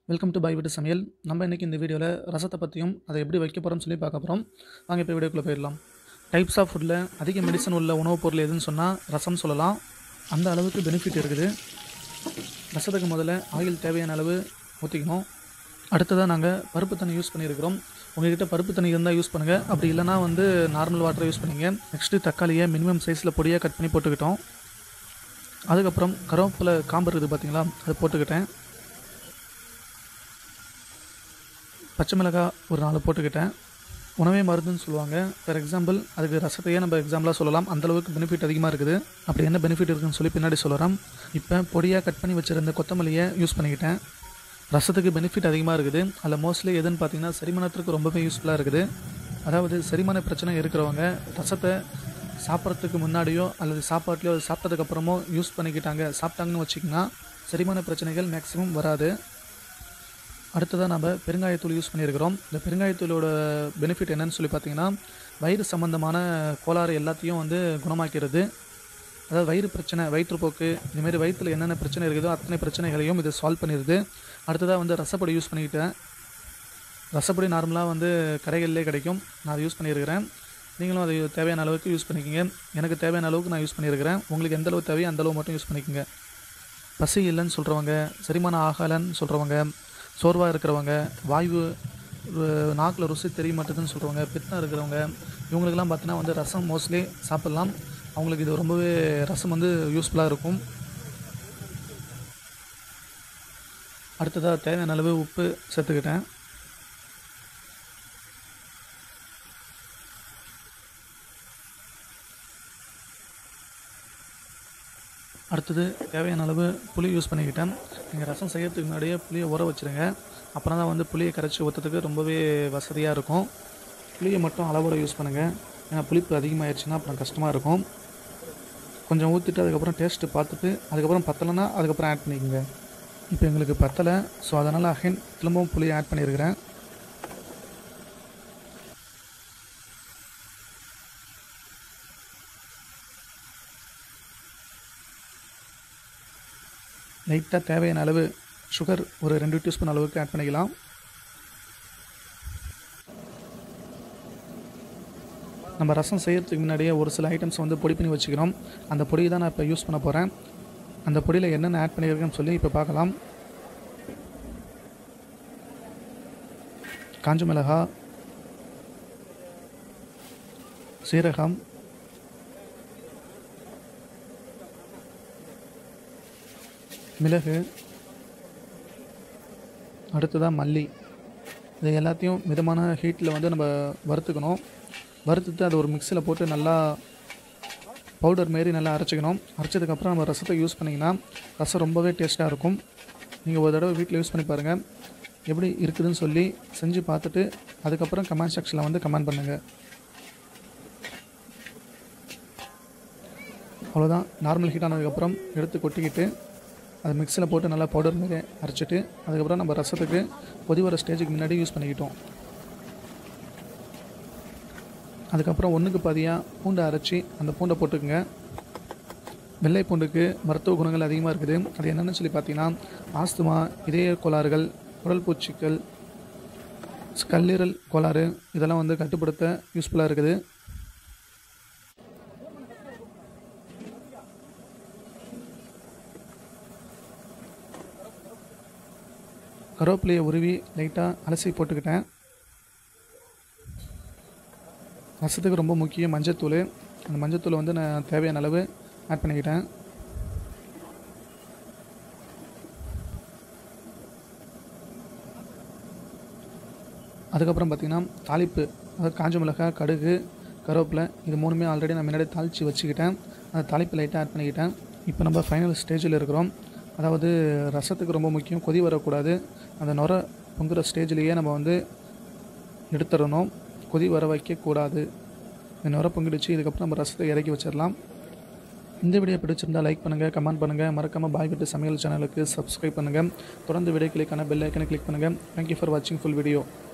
welcome to by வீட்டு சமையல் நம்ம இன்றைக்கி இந்த வீடியோவில் ரசத்தை பற்றியும் அதை எப்படி வைக்க போகிறோம்னு சொல்லி பார்க்க போகிறோம் வாங்க இப்போ வீடியோக்குள்ளே போயிடலாம் டைப்ஸ் ஆஃப் ஃபுட்டில் அதிக மெடிசன் உள்ள உணவுப் பொருள் எதுன்னு சொன்னால் ரசம் சொல்லலாம் அந்த அளவுக்கு பெனிஃபிட் இருக்குது ரசத்துக்கு முதல்ல ஆயில் தேவையான அளவு ஊற்றிக்கணும் அடுத்ததாக நாங்கள் பருப்பு தண்ணி யூஸ் பண்ணியிருக்கிறோம் உங்கள்கிட்ட பருப்பு தண்ணி இருந்தால் யூஸ் பண்ணுங்கள் அப்படி இல்லைனா வந்து நார்மல் வாட்டரை யூஸ் பண்ணிங்க நெக்ஸ்ட்டு தக்காளியை மினிமம் சைஸில் பொடியாக கட் பண்ணி போட்டுக்கிட்டோம் அதுக்கப்புறம் கருவேப்பிலை காம்பு இருக்குது பார்த்தீங்களா அதை போட்டுக்கிட்டேன் பச்சை மிளகாய் ஒரு நாலு போட்டுக்கிட்டேன் உணவே மருந்துன்னு சொல்லுவாங்க ஃபார் எக்ஸாம்பிள் அதுக்கு ரசத்தையே நம்ம எக்ஸாம்பிளாக சொல்லலாம் அந்தளவுக்கு பெனிஃபிட் அதிகமாக இருக்குது அப்படி என்ன பெனிஃபிட் இருக்குன்னு சொல்லி பின்னாடி சொல்கிறோம் இப்போ பொடியாக கட் பண்ணி வச்சுருந்த கொத்தமல்லியை யூஸ் பண்ணிக்கிட்டேன் ரசத்துக்கு பெனிஃபிட் அதிகமாக இருக்குது அதில் மோஸ்ட்லி எதுன்னு பார்த்தீங்கன்னா செரிமானத்திற்கு ரொம்பவே யூஸ்ஃபுல்லாக இருக்குது அதாவது செரிமான பிரச்சனை இருக்கிறவங்க ரசத்தை சாப்பிட்றதுக்கு முன்னாடியோ அல்லது சாப்பாட்லையோ அது சாப்பிட்டதுக்கப்புறமோ யூஸ் பண்ணிக்கிட்டாங்க சாப்பிட்டாங்கன்னு வச்சிங்கன்னா செரிமான பிரச்சனைகள் மேக்ஸிமம் வராது அடுத்ததாக நம்ம பெருங்காயத்தூள் யூஸ் பண்ணியிருக்கிறோம் இந்த பெருங்காயத்தூளோட பெனிஃபிட் என்னன்னு சொல்லி பார்த்தீங்கன்னா வயிறு சம்மந்தமான கோளாறு எல்லாத்தையும் வந்து குணமாக்கிறது அதாவது வயிறு பிரச்சனை வயிற்றுப்போக்கு இதுமாரி வயிற்றில் என்னென்ன பிரச்சனை இருக்குதோ அத்தனை பிரச்சனைகளையும் இது சால்வ் பண்ணிடுது அடுத்ததாக வந்து ரசப்பொடி யூஸ் பண்ணிக்கிட்டேன் ரசப்பொடி நார்மலாக வந்து கடைகளிலே கிடைக்கும் நான் அதை யூஸ் பண்ணியிருக்கிறேன் நீங்களும் அது தேவையான அளவுக்கு யூஸ் பண்ணிக்கோங்க எனக்கு தேவையான அளவுக்கு நான் யூஸ் பண்ணியிருக்கிறேன் உங்களுக்கு எந்த அளவு தேவையோ அந்த அளவு மட்டும் யூஸ் பண்ணிக்கோங்க பசி இல்லைன்னு சொல்கிறவங்க செரிமானம் ஆகலைன்னு சொல்கிறவங்க சோர்வாக இருக்கிறவங்க வாய்வு நாக்கில் ருசி தெரிய மாட்டேதுன்னு சொல்கிறவங்க பித்தம் இருக்கிறவங்க இவங்களுக்கெல்லாம் பார்த்தீங்கன்னா வந்து ரசம் மோஸ்ட்லி சாப்பிட்லாம் அவங்களுக்கு இது ரொம்பவே ரசம் வந்து யூஸ்ஃபுல்லாக இருக்கும் அடுத்ததாக தேவையான அளவு உப்பு சேர்த்துக்கிட்டேன் அடுத்தது தேவையான அளவு புளி யூஸ் பண்ணிக்கிட்டேன் நீங்கள் ரசம் செய்யறதுக்கு முன்னாடியே புளியை ஊற வச்சுருங்க அப்புறம் தான் வந்து புளியை கரைச்சி ஊற்றுறதுக்கு ரொம்பவே வசதியாக இருக்கும் புளியை மட்டும் அளவோடு யூஸ் பண்ணுங்கள் ஏன்னா புளிப்பு அதிகமாகிடுச்சுன்னா அப்புறம் கஷ்டமாக இருக்கும் கொஞ்சம் ஊற்றிட்டு அதுக்கப்புறம் டேஸ்ட்டு பார்த்துட்டு அதுக்கப்புறம் பத்தலைன்னா அதுக்கப்புறம் ஆட் பண்ணிக்கோங்க இப்போ எங்களுக்கு பத்தலை ஸோ அதனால் அகைன் திரும்பவும் புளியை ஆட் பண்ணியிருக்கிறேன் லைட்டாக தேவையான அளவு சுகர் ஒரு ரெண்டு டீஸ்பூன் அளவுக்கு ஆட் பண்ணிக்கலாம் நம்ம ரசம் செய்கிறதுக்கு முன்னாடியே ஒரு சில ஐட்டம்ஸ் வந்து பொடி பண்ணி வச்சுக்கிறோம் அந்த பொடியை தான் நான் இப்போ யூஸ் பண்ண போகிறேன் அந்த பொடியில் என்னென்ன ஆட் பண்ணியிருக்கேன்னு சொல்லி இப்போ பார்க்கலாம் காஞ்ச மிளகா சீரகம் மிளகு அடுத்ததாக மல்லி இது எல்லாத்தையும் மிதமான ஹீட்டில் வந்து நம்ம வறுத்துக்கணும் வறுத்துட்டு அதை ஒரு மிக்சியில் போட்டு நல்லா பவுடர் மாரி நல்லா அரைச்சிக்கணும் அரைச்சதுக்கப்புறம் நம்ம ரசத்தை யூஸ் பண்ணிங்கன்னா ரசம் ரொம்பவே டேஸ்ட்டாக இருக்கும் நீங்கள் ஒரு தடவை வீட்டில் யூஸ் பண்ணி பாருங்கள் எப்படி இருக்குதுன்னு சொல்லி செஞ்சு பார்த்துட்டு அதுக்கப்புறம் கமெண்ட் செக்ஷனில் வந்து கமெண்ட் பண்ணுங்கள் அவ்வளோதான் நார்மல் ஹீட் ஆனதுக்கப்புறம் எடுத்து கொட்டிக்கிட்டு அதை மிக்சியில் போட்டு நல்லா பவுடர் மாதிரி அரைச்சிட்டு அதுக்கப்புறம் நம்ம ரசத்துக்கு கொதி வர ஸ்டேஜுக்கு முன்னாடி யூஸ் பண்ணிக்கிட்டோம் அதுக்கப்புறம் ஒன்றுக்கு பாதியாக பூண்டை அரைச்சி அந்த பூண்டை போட்டுக்குங்க வெள்ளை பூண்டுக்கு மருத்துவ குணங்கள் அதிகமாக இருக்குது அது என்னென்னு சொல்லி பார்த்தீங்கன்னா ஆஸ்துமா இதய கோளாறுகள் குடல் பூச்சிகள் கல்லீரல் கோளாறு இதெல்லாம் வந்து கட்டுப்படுத்த யூஸ்ஃபுல்லாக இருக்குது கருவேப்பிலையை உருவி லைட்டாக அலசி போட்டுக்கிட்டேன் ரசத்துக்கு ரொம்ப முக்கியம் மஞ்சத்தூள் அந்த மஞ்சத்தூளை வந்து நான் தேவையான அளவு ஆட் பண்ணிக்கிட்டேன் அதுக்கப்புறம் பார்த்திங்கன்னா தாளிப்பு அதாவது காஞ்ச மிளகாய் கடுகு கருவேப்பிலை இது மூணுமே ஆல்ரெடி நான் முன்னாடி தாளித்து வச்சுக்கிட்டேன் அந்த தாளிப்பு லைட்டாக ஆட் பண்ணிக்கிட்டேன் இப்போ நம்ம ஃபைனல் ஸ்டேஜில் இருக்கிறோம் அதாவது ரசத்துக்கு ரொம்ப முக்கியம் கொதி வரக்கூடாது அந்த நுர பொங்குற ஸ்டேஜ்லேயே நம்ம வந்து எடுத்துடணும் கொதி வர வைக்கக்கூடாது இந்த நுர பொங்கிடுச்சு இதுக்கப்புறம் நம்ம ரசத்தை இறக்கி வச்சிடலாம் இந்த வீடியோ பிடிச்சிருந்தால் லைக் பண்ணுங்கள் கமெண்ட் பண்ணுங்கள் மறக்காமல் பாய் விட்டு சமையல் சேனலுக்கு சப்ஸ்கிரைப் பண்ணுங்கள் தொடர்ந்து வீடியோக்களுக்கான பெல் ஐக்கனை கிளிக் பண்ணுங்கள் தேங்க்யூ ஃபார் வாட்சிங் ஃபுல் வீடியோ